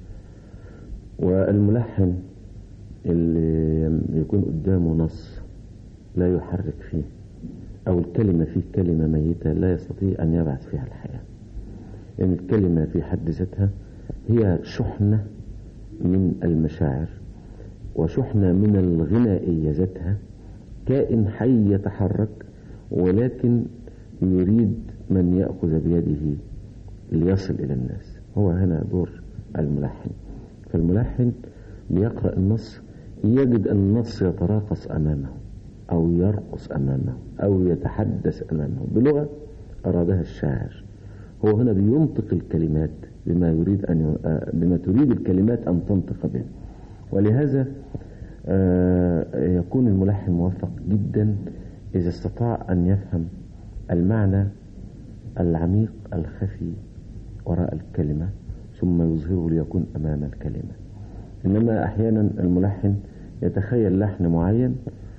Speaker 21: والملحن اللي يكون قدامه نص لا يحرك فيه أو الكلمة فيه كلمة ميتة لا يستطيع أن يبعث فيها الحياة يعني الكلمة في حد ذاتها هي شحنة من المشاعر وشحنة من الغنائية ذاتها كائن حي يتحرك ولكن يريد من يأخذ بيده ليصل إلى الناس هو هنا دور الملحن فالملحن بيقرأ النص يجد أن النص يتراقص أمامه أو يرقص أمامه أو يتحدث أمامه بلغة أرادها الشاعر هو هنا بينطق الكلمات بما يريد أن ي... آه، بما تريد الكلمات أن تنطق به ولهذا آه، يكون الملحن موفق جدا إذا استطاع أن يفهم المعنى العميق الخفي وراء الكلمة ثم يظهره ليكون أمام الكلمة إنما أحيانا الملحن يتخيل لحن معين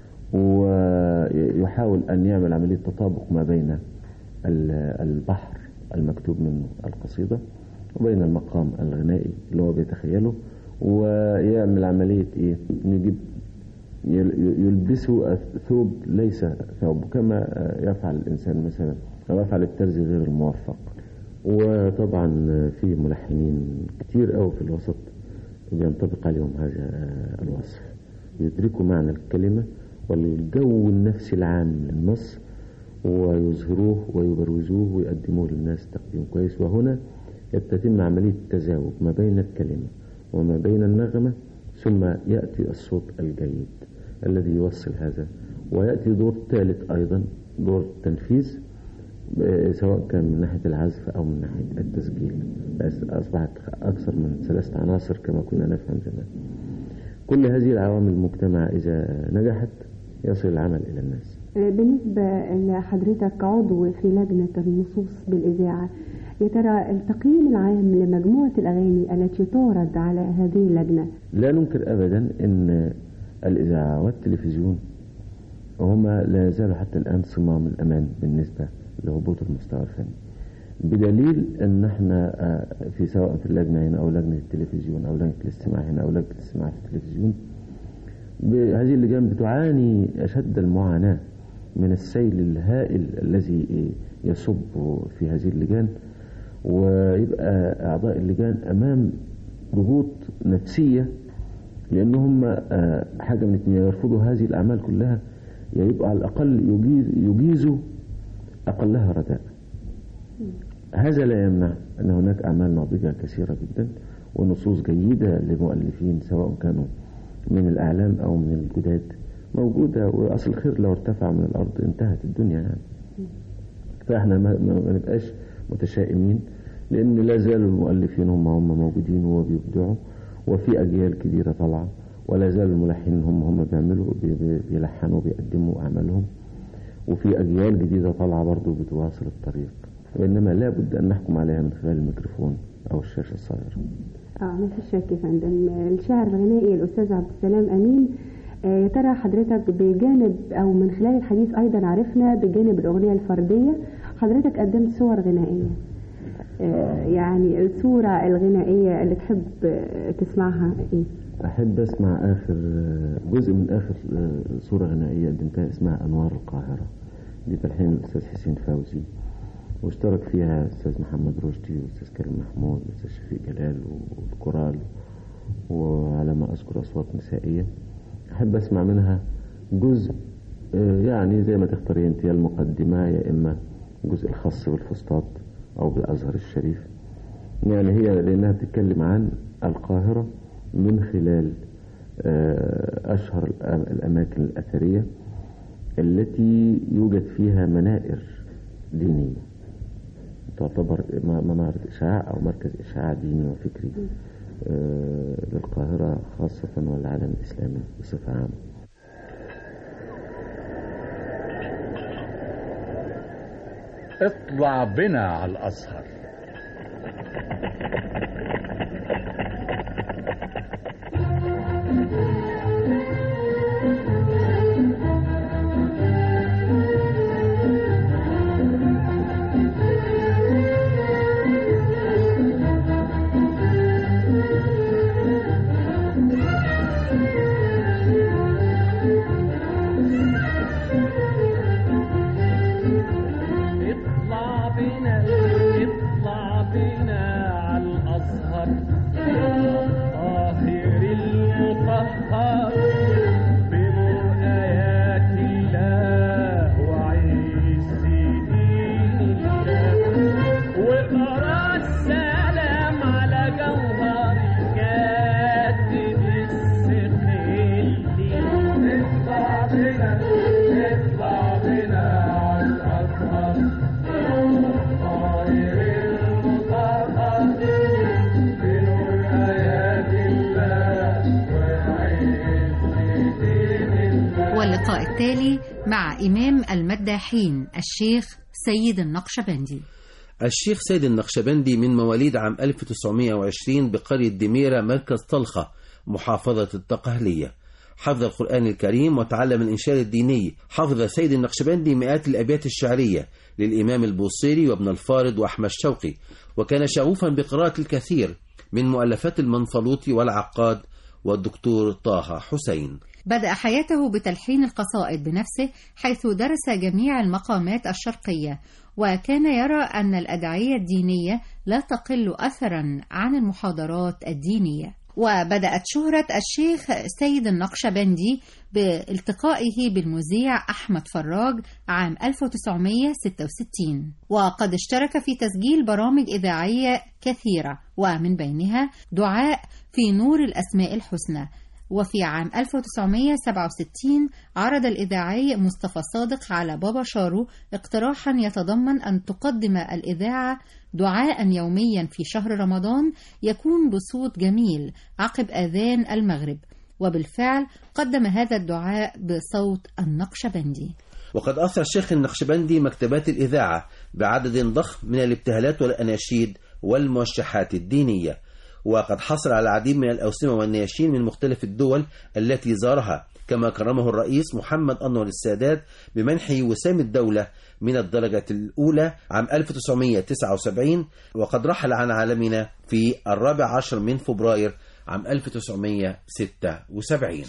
Speaker 21: ويحاول أن يعمل عملية تطابق ما بين ال- البحر المكتوب منه القصيدة وبين المقام الغنائي اللي هو بيتخيله ويعمل عملية إيه نجيب يل- يلبسه ثوب ليس ثوب كما يفعل الإنسان مثلا أو يفعل الترزي غير الموفق وطبعا في ملحنين كتير قوي في الوسط بينطبق عليهم هذا الوصف يدركوا معنى الكلمة والجو النفسي العام للنص ويظهروه ويبروزوه ويقدموه للناس تقديم كويس وهنا تتم عملية تزاوج ما بين الكلمة وما بين النغمة ثم يأتي الصوت الجيد الذي يوصل هذا ويأتي دور ثالث أيضا دور التنفيذ آه، سواء كان من ناحية العزف أو من ناحية التسجيل بس أصبحت أكثر من ثلاثة عناصر كما كنا نفهم زمان كل هذه العوامل المجتمع إذا نجحت يصل العمل إلى الناس
Speaker 20: بالنسبة لحضرتك عضو في لجنة النصوص بالإذاعة يا ترى التقييم العام لمجموعة الأغاني التي تعرض على هذه اللجنة
Speaker 21: لا ننكر أبدا أن الإذاعة والتلفزيون هما لا يزالوا حتى الآن صمام الأمان بالنسبة لهبوط المستوى الفني بدليل أن احنا آه، في سواء في اللجنة هنا أو لجنة التلفزيون أو لجنة الاستماع هنا أو لجنة الاستماع في التلفزيون هذه اللجان بتعاني أشد المعاناة من السيل الهائل الذي يصب في هذه اللجان ويبقى أعضاء اللجان أمام ضغوط نفسية لأنهم آه، حاجة من اتنين يرفضوا هذه الأعمال كلها يا يبقى على الأقل يجيز يجيزوا أقلها رداء هذا لا يمنع أن هناك أعمال ناضجة كثيرة جدا ونصوص جيدة لمؤلفين سواء كانوا من الأعلام أو من الجداد موجودة وأصل الخير لو ارتفع من الأرض انتهت الدنيا يعني فإحنا ما, ما ما نبقاش متشائمين لأن لا زالوا المؤلفين هم هم موجودين وبيبدعوا وفي أجيال كبيرة طالعة ولا زالوا الملحنين هم هم بيعملوا بي- بي- بيلحنوا بيقدموا أعمالهم وفي أجيال جديدة طالعة برضو بتواصل الطريق وإنما لا بد أن نحكم عليها من خلال الميكروفون أو الشاشة الصغيرة
Speaker 20: اه ما فيش شك يا فندم الشاعر الغنائي الأستاذ عبد السلام أمين آه، يا ترى حضرتك بجانب أو من خلال الحديث أيضا عرفنا بجانب الأغنية الفردية حضرتك قدمت صور غنائية آه، يعني الصورة الغنائية اللي تحب آه، تسمعها إيه؟
Speaker 21: أحب أسمع آخر جزء من آخر صورة غنائية قدمتها اسمها أنوار القاهرة دي تلحين الأستاذ حسين فوزي واشترك فيها الأستاذ محمد رشدي والأستاذ كريم محمود والأستاذ شفيق جلال والكورال وعلى ما أذكر أصوات نسائية أحب أسمع منها جزء آه، يعني زي ما تختاري أنت يا المقدمة يا إما الجزء الخاص بالفسطاط أو بالأزهر الشريف يعني هي لأنها بتتكلم عن القاهرة من خلال آه، أشهر الأم- الأماكن الأثرية التي يوجد فيها منائر دينية تعتبر م- منارة إشعاع أو مركز إشعاع ديني وفكري آه، للقاهرة خاصة والعالم الإسلامي بصفة عامة
Speaker 5: اطلع بنا على الأزهر
Speaker 3: اطلع بنا اطلع بنا على الازهر
Speaker 11: اللقاء التالي مع إمام المداحين الشيخ سيد النقشبندي
Speaker 12: الشيخ سيد النقشبندي من مواليد عام 1920 بقرية دميرة مركز طلخة محافظة الطقهلية حفظ القرآن الكريم وتعلم الإنشاد الديني حفظ سيد النقشبندي مئات الأبيات الشعرية للإمام البوصيري وابن الفارض وأحمد شوقي وكان شغوفا بقراءة الكثير من مؤلفات المنفلوطي والعقاد والدكتور طه حسين
Speaker 11: بدأ حياته بتلحين القصائد بنفسه حيث درس جميع المقامات الشرقية وكان يرى أن الأدعية الدينية لا تقل أثرا عن المحاضرات الدينية وبدأت شهرة الشيخ سيد النقشبندي بالتقائه بالمذيع أحمد فراج عام 1966 وقد اشترك في تسجيل برامج إذاعية كثيرة ومن بينها دعاء في نور الأسماء الحسنى وفي عام 1967 عرض الإذاعي مصطفى صادق على بابا شارو اقتراحا يتضمن أن تقدم الإذاعة دعاء يوميا في شهر رمضان يكون بصوت جميل عقب آذان المغرب وبالفعل قدم هذا الدعاء بصوت النقشبندي
Speaker 12: وقد أثر الشيخ النقشبندي مكتبات الإذاعة بعدد ضخم من الابتهالات والأناشيد والموشحات الدينية وقد حصل على العديد من الأوسمة والنياشين من مختلف الدول التي زارها كما كرمه الرئيس محمد أنور السادات بمنح وسام الدولة من الدرجة الأولى عام 1979 وقد رحل عن عالمنا في الرابع عشر من فبراير عام 1976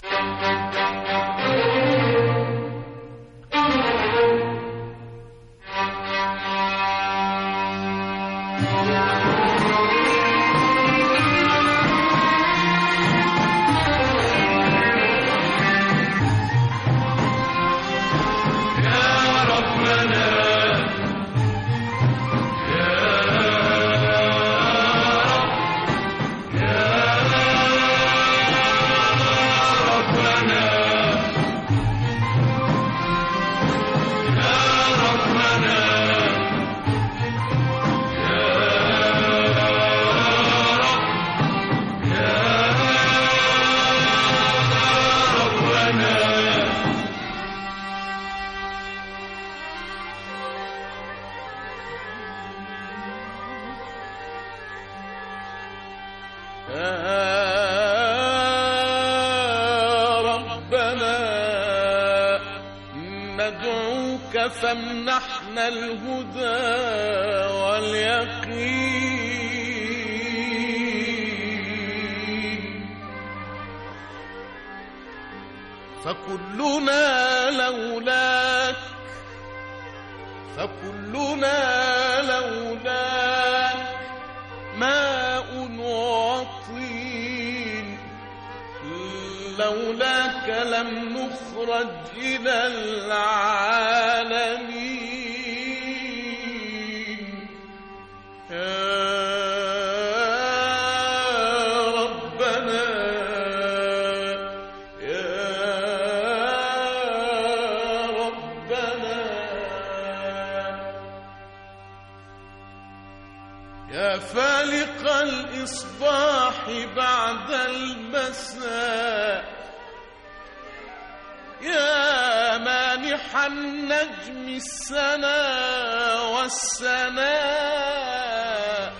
Speaker 3: ندعوك فامنحنا الهدى واليقين فكلنا لولاك فكلنا لولاك ماء وطين لولاك لم نخرج إلى العالمين يا ربنا يا ربنا يا فالق الإصباح بعد المساء يا مانح النجم السنا والسناء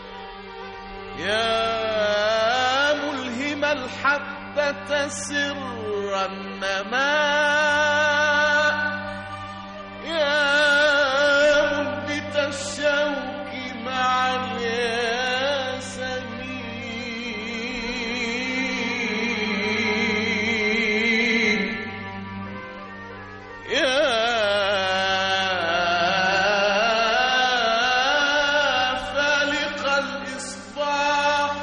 Speaker 3: يا ملهم الحبة سر النماء يا منبت الشوك مع الياسمين يا فالق الإصباح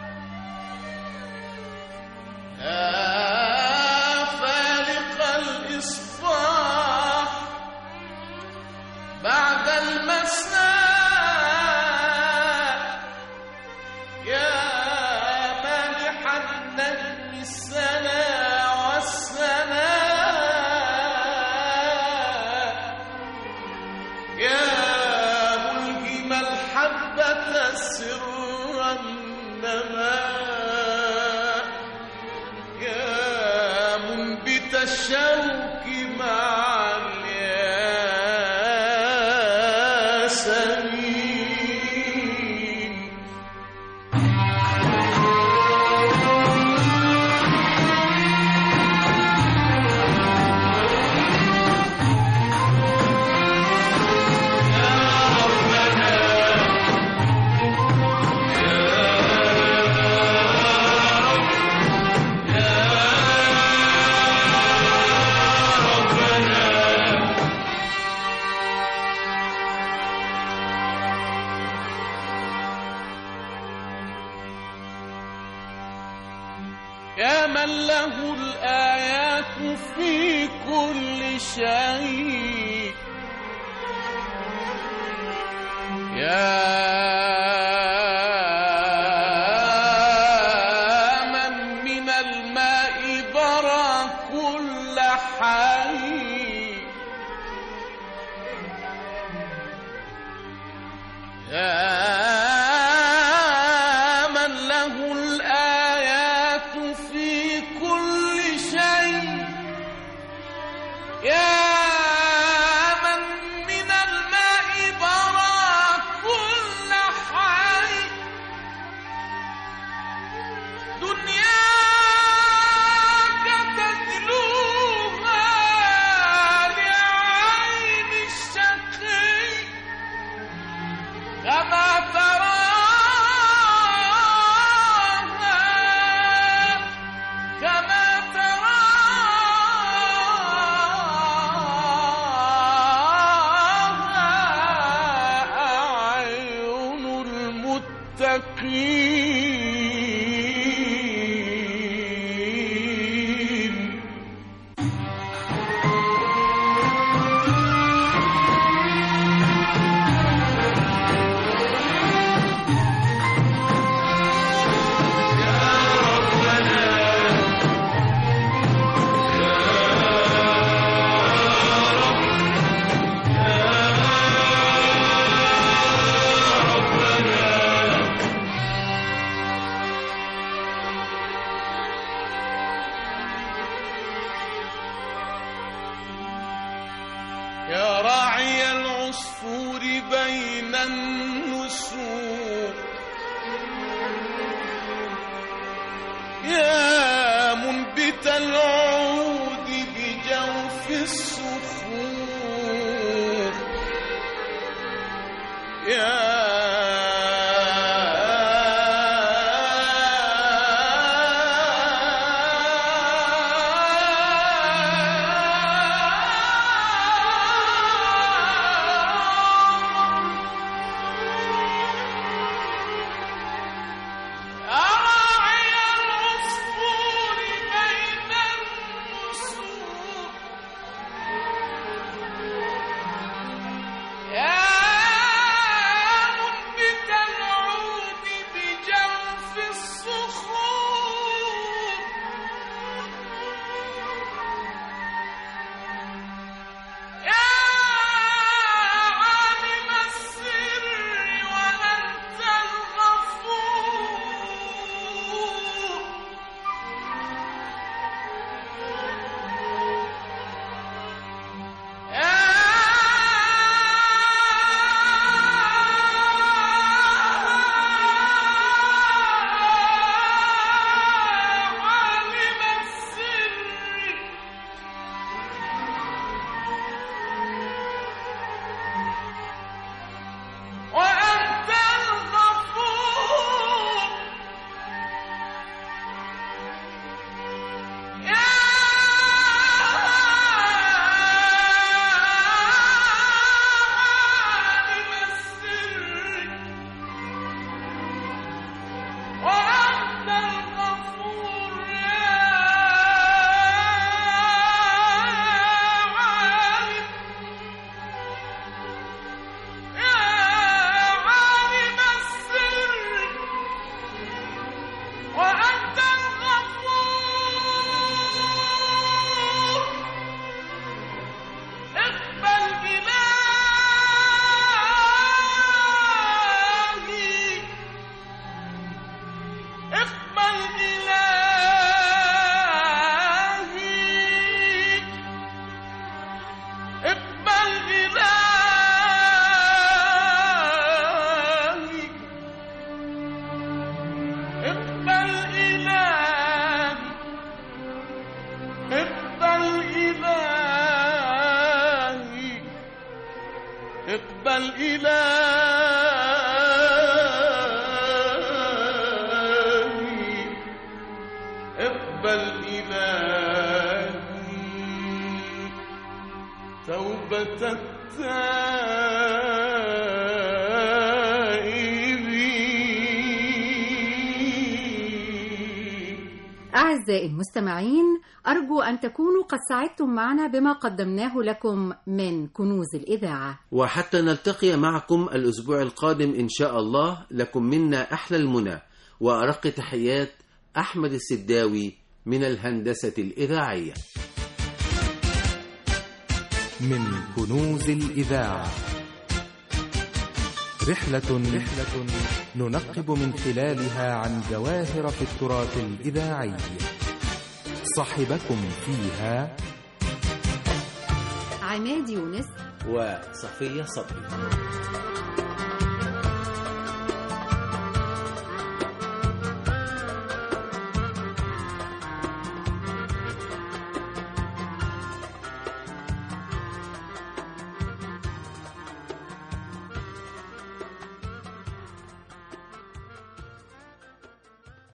Speaker 3: يا فالق الإصباح بعد المساء يا مانح النجم السنا والسناء يا ملهم الحبة سر النماء يا منبت الشوك يا من له الآيات في كل شيء يا من من الماء برى كل حي يا من له الآيات في كل شيء يا من من الماء برى كل حي دنياك تتلوها لعين الشقي كما تراها كما تراها أعين المتقين يا راعي العصفور بين النسور يا منبت العود بجوف الصخور يا راعي العصفور بين النسور يا منبت العود بجوف الصخور يا عالم السر وأنت الغفور عالم السر وأنت الغفور يا عالم السر وأنت الغفور يا عالم يا عالم السر وأنت الغفور اقبل إلهي اقبل إلهي اقبل إلهي اقبل إلهي اقبل إلهي اقبل إلهي اقبل إلهي توبة التائبين
Speaker 11: أعزائي المستمعين أرجو أن تكونوا قد سعدتم معنا بما قدمناه لكم من كنوز الإذاعة
Speaker 12: وحتى نلتقي معكم الأسبوع القادم إن شاء الله لكم منا أحلى المنى وأرق تحيات أحمد السداوي من الهندسة الإذاعية
Speaker 1: من كنوز الإذاعة رحلة رحلة ننقب من خلالها عن جواهر في التراث الإذاعي صاحبكم فيها
Speaker 11: عماد يونس
Speaker 12: وصفية صبري